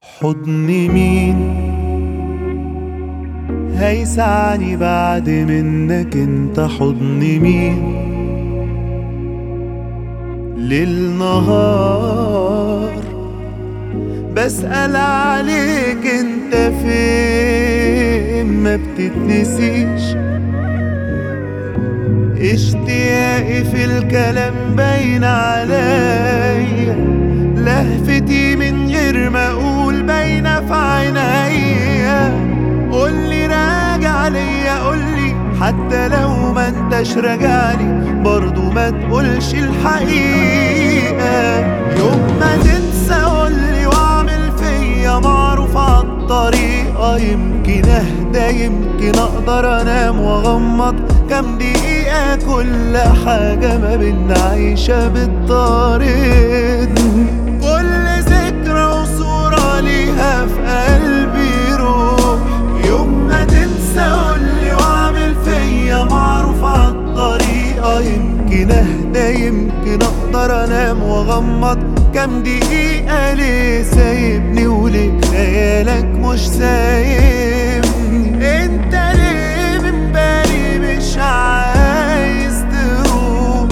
حضن مين هيسعني بعد منك انت حضن مين ليل نهار بسأل عليك انت فين ما بتتنسيش اشتياقي في الكلام باين عليا لهفتي من غير ما اقول باينه في عينيا قولي راجع ليا قولي حتى لو ما انتش راجعلي برضو ما تقولش الحقيقه يوم ما تنسى قولي واعمل فيا معروف عالطريقه يمكن اهدى يمكن اقدر انام واغمض كام دقيقه كل حاجه ما بينا عايشه بالطريق كل ذكرى وصورة ليها في قلبي روح يوم ما تنسى قولي واعمل فيا معروف عالطريقة يمكن اهدى يمكن اقدر انام واغمض كام دقيقة ليه سايبني وليه خيالك مش سايبني انت ليه من بالي مش عايز تروح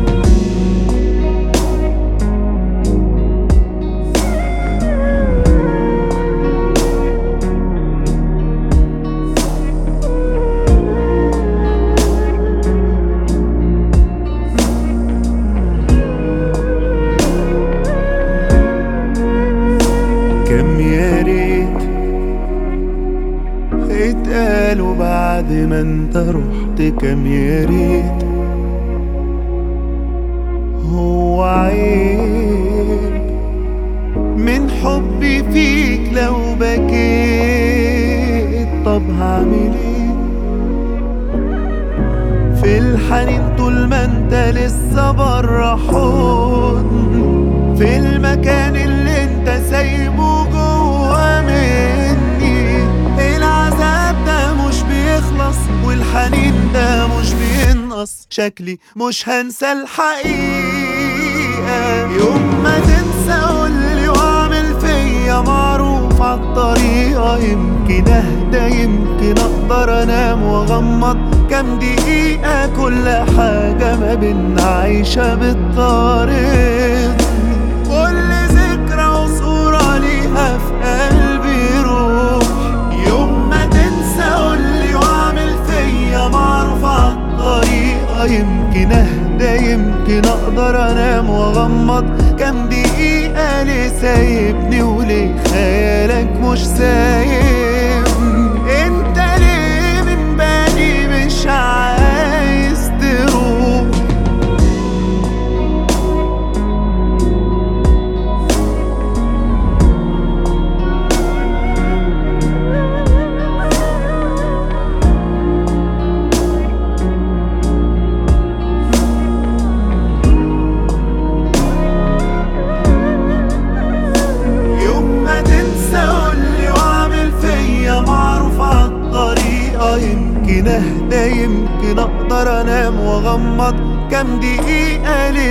كم يا ريت اتقالوا بعد ما انت رحت كم يا ريت هو عيب من حبي فيك لو بكيت طب هعمل ايه في الحنين طول ما انت لسه برا حضن في المكان اللي انت سايبه جوا مني العذاب ده مش بيخلص والحنين ده مش بينقص شكلي مش هنسى الحقيقة يوم ما تنسى قولي واعمل فيا معروف عالطريقة يمكن اهدى يمكن اقدر انام واغمض كام دقيقة كل حاجة ما بينا عايشة بالطريق كل ذكرى وصورة ليها في قلبي روح يوم ما تنسى قولي واعمل فيا معروف عالطريقة يمكن اهدى يمكن اقدر انام واغمض كام دقيقة ليه سايبني وليه خيالك مش سايبني انت ليه من بالي مش عايز تروح يوم ما تنسى قولي واعمل فيا معروف عالطريقة يمكن اهدى يمكن اقدر انام واغمض كام دقيقة ليه